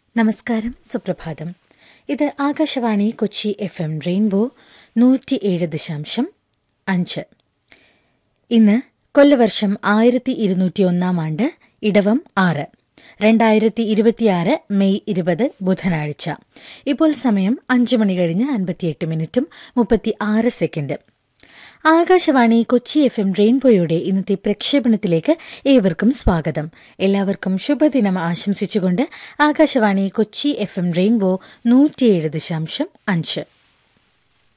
നമസ്കാരം സുപ്രഭാതം ഇത് Akashvani Kochi F M rainbow നൂറ്റിയേഴ് ദശാംശം അഞ്ച് ഇന്ന് കൊല്ലവർഷം ആയിരത്തി ഇരുന്നൂറ്റി ഒന്നാം ആണ്ട് ഇടവം ആറ് രണ്ടായിരത്തി ഇരുപത്തിയാറ് മെയ് ഇരുപത് ബുധനാഴ്ച ഇപ്പോൾ സമയം അഞ്ച് മണി കഴിഞ്ഞ് അൻപത്തിയെട്ട് മിനിറ്റും മുപ്പത്തി ആറ് second Akashvani Kochi F M റെയിൻബോയുടെ ഇന്നത്തെ പ്രക്ഷേപണത്തിലേക്ക് ഏവർക്കും സ്വാഗതം എല്ലാവർക്കും ശുഭദിനം ആശംസിച്ചുകൊണ്ട് Akashvani Kochi F M rainbow നൂറ്റിയേഴ് ദശാംശം അഞ്ച്